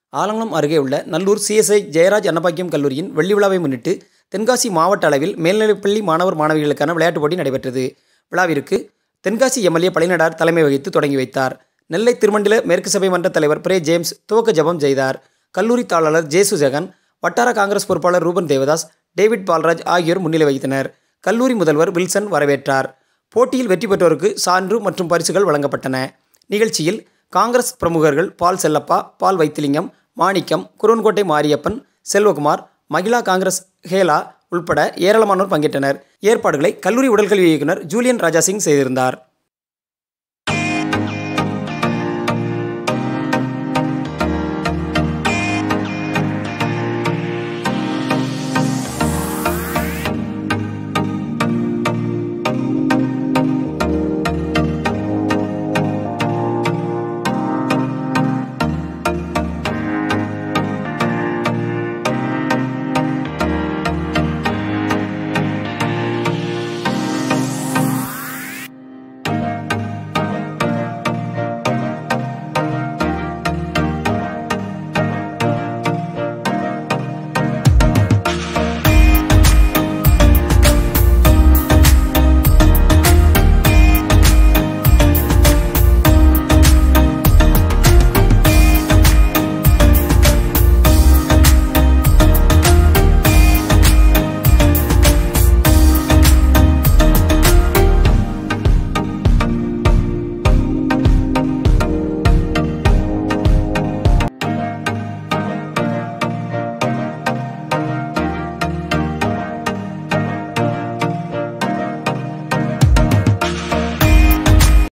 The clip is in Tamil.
ஆலங்குளம் அருகே உள்ள நல்லூர் சிஎஸ்ஐ ஜெயராஜ் அன்னபாக்கியம் கல்லூரியின் வெள்ளி விழாவை முன்னிட்டு தென்காசி மாவட்ட அளவில் மேல்நிலைப்பள்ளி மாணவர் மாணவிகளுக்கான விளையாட்டுப் போட்டி நடைபெற்றது விழாவிற்கு தென்காசி எம்எல்ஏ பழனிநடார் தலைமை வகித்து தொடங்கி வைத்தார் நெல்லை திருமண்டல மேற்கு சபை மன்ற தலைவர் பிரே ஜேம்ஸ் துவக்க ஜெபம் செய்தார் கல்லூரி தாளர் ஜேசு ஜெகன் வட்டார காங்கிரஸ் பொறுப்பாளர் ரூபன் தேவதாஸ் டேவிட் பால்ராஜ் ஆகியோர் முன்னிலை வகித்தனர் கல்லூரி முதல்வர் வில்சன் வரவேற்றார் போட்டியில் வெற்றி பெற்றோருக்கு சான்று மற்றும் பரிசுகள் வழங்கப்பட்டன நிகழ்ச்சியில் காங்கிரஸ் பிரமுகர்கள் பால் செல்லப்பா பால் வைத்திலிங்கம் மாணிக்கம் குரோன்கோட்டை மாரியப்பன் செல்வகுமார் மகிழா காங்கிரஸ் ஹேலா உள்பட ஏராளமானோர் பங்கேற்றனர் ஏற்பாடுகளை கல்லூரி உடல்கல்வி இயக்குனர் ஜூலியன் ராஜா சிங் செய்திருந்தார்